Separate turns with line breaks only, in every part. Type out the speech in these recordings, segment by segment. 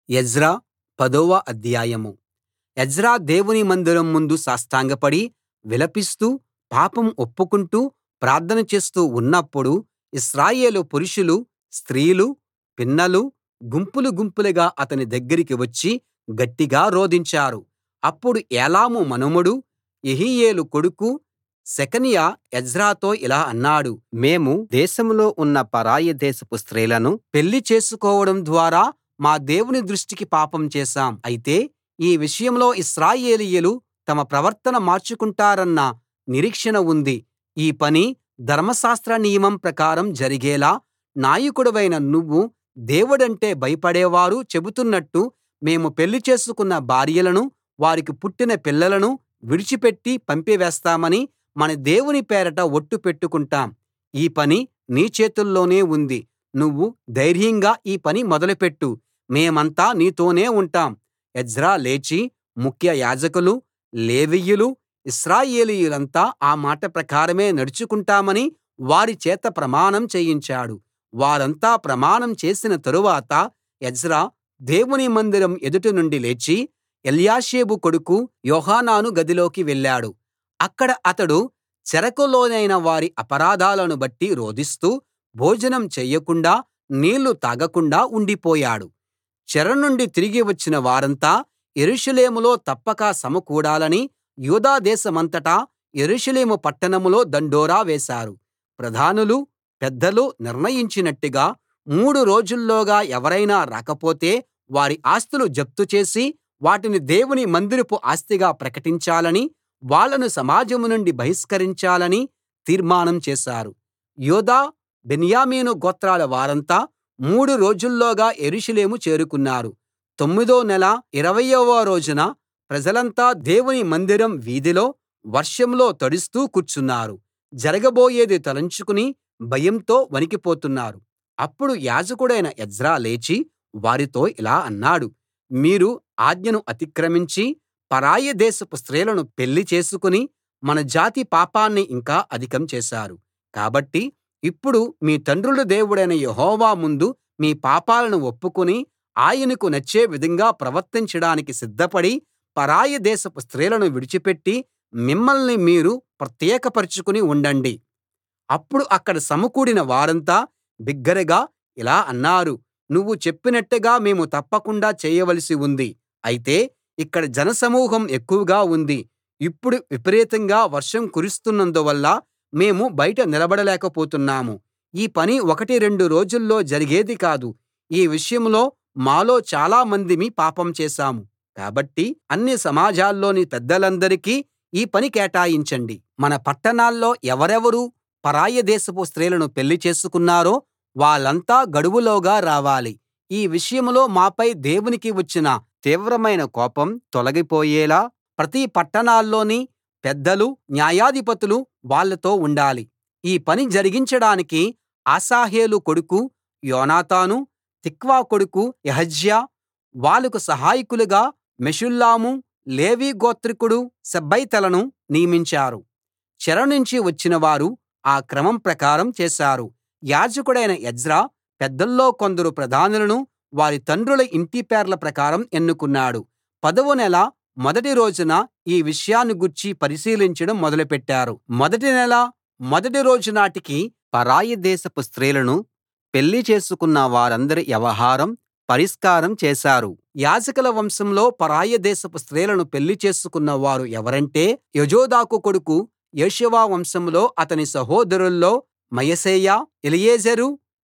Ezra పదవ అధ్యాయం Ezra దేవుని మందిరం ముందు సాష్టాంగపడి విలపిస్తూ పాపం ఒప్పుకుంటూ ప్రార్థన చేస్తూ ఉన్నప్పుడు ఇశ్రాయేలు పురుషులు స్త్రీలు పిన్నలు గుంపులు గుంపులుగా అతని దగ్గరికి వచ్చి గట్టిగా రోదించారు అప్పుడు ఏలాము మనుమడు యెహీయేలు కొడుకు షెకన్యా ఎజ్రాతో ఇలా అన్నాడు మేము దేశంలో ఉన్న పరాయి దేశపు స్త్రీలను పెళ్లి చేసుకోవడం ద్వారా మా దేవుని దృష్టికి పాపం చేశాం అయితే ఈ విషయంలో ఇశ్రాయేలీయులు తమ ప్రవర్తన మార్చుకుంటారన్న నిరీక్షణ ఉంది ఈ పని ధర్మశాస్త్ర నియమం ప్రకారం జరిగేలా నాయకుడివైన నువ్వు దేవుడంటే భయపడేవారు చెబుతున్నట్టు మేము పెళ్లి చేసుకున్న భార్యలను వారికి పుట్టిన పిల్లలను విడిచిపెట్టి పంపివేస్తామని మన దేవుని పేరట ఒట్టు పెట్టుకుంటాం ఈ పని నీ చేతుల్లోనే ఉంది నువ్వు ధైర్యంగా ఈ పని మొదలుపెట్టు మేమంతా నీతోనే ఉంటాం ఎజ్రా లేచి ముఖ్య యాజకులు లేవీయులు ఇశ్రాయేలీయులంతా ఆ మాట ప్రకారమే నడుచుకుంటామని వారి చేత ప్రమాణం చేయించాడు వారంతా ప్రమాణం చేసిన తరువాత ఎజ్రా దేవుని మందిరం ఎదుట నుండి లేచి ఎల్యాషీబు కొడుకు యోహానాను గదిలోకి వెళ్ళాడు అక్కడ అతడు చెరకు లోనైన వారి అపరాధాలను బట్టి రోదిస్తూ భోజనం చెయ్యకుండా నీళ్లు తాగకుండా ఉండిపోయాడు చెర నుండి తిరిగి వచ్చిన వారంతా యెరూషలేములో తప్పక సమకూడాలని యూదా దేశమంతటా యెరూషలేము పట్టణంలో దండోరా వేశారు ప్రధానులు పెద్దలు నిర్ణయించినట్టుగా మూడు రోజుల్లోగా ఎవరైనా రాకపోతే వారి ఆస్తులు జప్తు చేసి వాటిని దేవుని మందిరపు ఆస్తిగా ప్రకటించాలని వాళ్ళను సమాజం నుండి బహిష్కరించాలని తీర్మానం చేశారు యూదా బెన్యామీను గోత్రాల వారంతా మూడు రోజుల్లోగా యెరూషలేము చేరుకున్నారు తొమ్మిదో నెల ఇరవయ్యవ రోజున ప్రజలంతా దేవుని మందిరం వీధిలో వర్షంలో తడుస్తూ కూర్చున్నారు జరగబోయేది తలంచుకుని భయంతో వణికిపోతున్నారు అప్పుడు యాజకుడైన ఎజ్రా లేచి వారితో ఇలా అన్నాడు మీరు ఆజ్ఞను అతిక్రమించి పరాయి దేశపు స్త్రీలను పెళ్లి చేసుకుని మన జాతి పాపాన్ని ఇంకా అధికం చేశారు కాబట్టి ఇప్పుడు మీ తండ్రుల దేవుడైన యెహోవా ముందు మీ పాపాలను ఒప్పుకుని ఆయనకు నచ్చే విధంగా ప్రవర్తించడానికి సిద్ధపడి పరాయి దేశపు స్త్రీలను విడిచిపెట్టి మిమ్మల్ని మీరు ప్రత్యేకపరచుకుని ఉండండి అప్పుడు అక్కడ సమకూడిన వారంతా బిగ్గరగా ఇలా అన్నారు నువ్వు చెప్పినట్టుగా మేము తప్పకుండా చేయవలసి ఉంది అయితే ఇక్కడ జనసమూహం ఎక్కువగా ఉంది ఇప్పుడు విపరీతంగా వర్షం కురుస్తున్నందువల్ల మేము బయట నిలబడలేకపోతున్నాము ఈ పని ఒకటి రెండు రోజుల్లో జరిగేది కాదు ఈ విషయంలో మాలో చాలా మందిమి పాపం చేశాము కాబట్టి అన్ని సమాజాల్లోని పెద్దలందరికీ ఈ పని కేటాయించండి మన పట్టణాల్లో ఎవరెవరు పరాయి దేశపు స్త్రీలను పెళ్లి చేసుకున్నారో వాళ్ళంతా గడువులోగా రావాలి ఈ విషయంలో మాపై దేవునికి వచ్చిన తీవ్రమైన కోపం తొలగిపోయేలా ప్రతి పట్టణాల్లోని పెద్దలు న్యాయాధిపతులు వాళ్ళతో ఉండాలి ఈ పని జరిగించడానికి ఆసాహేలు కొడుకు యోనాతాను తిక్వా కొడుకు యహజ్యా వాళ్లకు సహాయకులుగా మెషుల్లాము లేవీ గోత్రికుడు షబ్బెతలను నియమించారు చెర నుంచి వచ్చిన వారు ఆ క్రమం ప్రకారం చేశారు యాజకుడైన ఎజ్రా పెద్దల్లో కొందరు ప్రధానులను వారి తండ్రుల ఇంటి పేర్ల ప్రకారం ఎన్నుకున్నాడు పదవ నెల మొదటి రోజున ఈ విషయాన్ని గూర్చి పరిశీలించడం మొదలుపెట్టారు మొదటి నెల మొదటి రోజు నాటికి పరాయి దేశపు స్త్రీలను పెళ్లి చేసుకున్న వారందరి వ్యవహారం పరిష్కారం చేశారు యాజకుల వంశంలో పరాయి దేశపు స్త్రీలను పెళ్లి చేసుకున్న వారు ఎవరంటే యోజాదాకు కొడుకు యేషూవ వంశంలో అతని సహోదరుల్లో మయశేయా ఎలీయెజెరు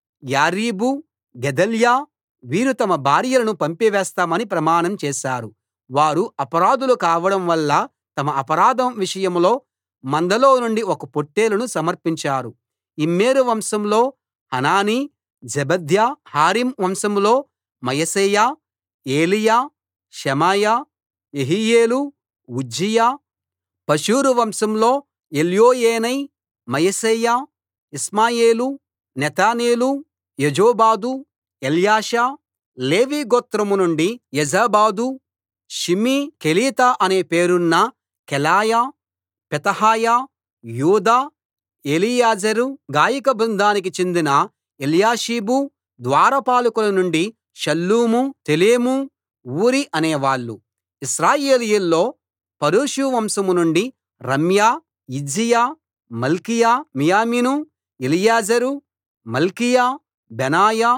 యారీబు గెదల్యా వీరు తమ భార్యలను పంపివేస్తామని ప్రమాణం చేశారు వారు అపరాధులు కావడం వల్ల తమ అపరాధం విషయంలో మందలో నుండి ఒక పొట్టేలును సమర్పించారు ఇమ్మేరు వంశంలో హనానీ జెబద్యా హారిం వంశంలో మయశేయా ఏలీయా షెమాయా యెహీయేలు ఉజ్జియా పషూరు వంశంలో ఎల్యోయేనై మయశేయా ఇష్మాయేలు నెతనేలు యోజాబాదు ఎల్యాషా లేవీ గోత్రం నుండి యోజాబాదు షిమీ కెలిథా అనే పేరున్న కెలాయా పెతహాయా యూదా ఎలీయెజెరు గాయక బృందానికి చెందిన ఎల్యాషీబు ద్వారపాలకుల నుండి షల్లూము తెలెము ఊరి అనేవాళ్ళు ఇశ్రాయేలీయుల్లో పరోషు వంశం నుండి రమ్యా ఇజ్జియా మల్కీయా మియామిను ఎలియేజరు మల్కీయా బెనాయా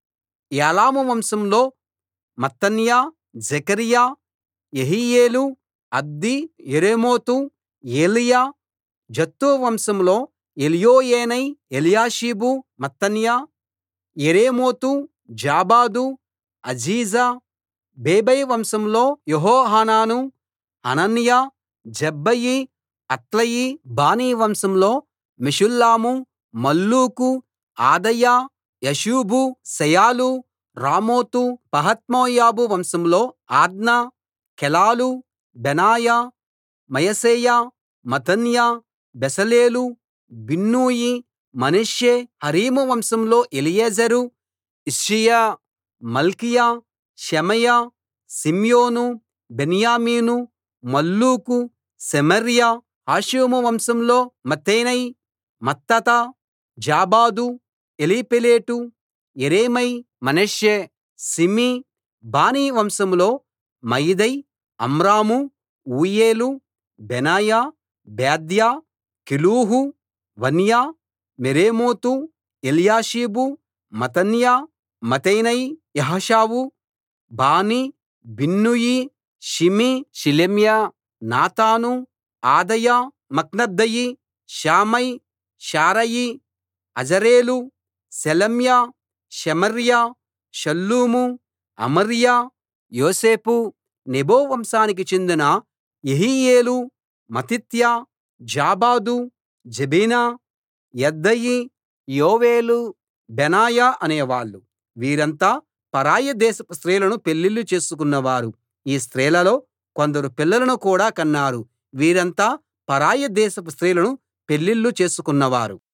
ఏలాము వంశంలో మత్తన్యా జెకర్యా యెహీయేలు అబ్దీ యెరేమోతు ఏలీయా జత్తూ వంశంలో ఎల్యోయేనై ఎల్యాషీబు మత్తన్యా యెరేమోతు జాబాదు అజీజా బేబై వంశంలో యెహోహానాను హనన్యా జబ్బయి అత్లాయి బానీ వంశంలో మెషుల్లాము మల్లూకు అదాయా యాషూబు శెయాలు రామోతు పహత్మోయాబు వంశంలో అద్నా కెలాలు బెనాయా మయశేయా మత్తన్యా బెసలేలు బిన్నూయి మనష్షే హరీము వంశంలో Eliezer Ishijah Malchijah Shemaiah Shimeon Benjamin Malluch Shemariah Hashum వంశంలో Mattenai Mattattah Zabad Eliphelet Jeremai Manasseh Shimei Bani వంశంలో Maadai Amram Uel Benaiah Bedeiah Cheluhu Vaniah Meremoth Eliashib Mattaniah Mattenai Jaasu Bani Binnui Shimei Shelemiah Nathan Adaiah Machnadebai Shamai Sharai Azarel Shelemiah Shemariah Shallum Amariah Joseph Nebo వంశానికి చెందిన యెహీయేలు మతిత్యా జాబాదు జెబీనా యద్దయి యోవేలు బెనాయా అనేవాళ్ళు వీరంతా పరాయి దేశపు స్త్రీలను పెళ్లిళ్లు చేసుకున్నవారు ఈ స్త్రీలలో కొందరు పిల్లలను కూడా కన్నారు వీరంతా పరాయి దేశపు స్త్రీలను పెళ్లిళ్లు చేసుకున్నవారు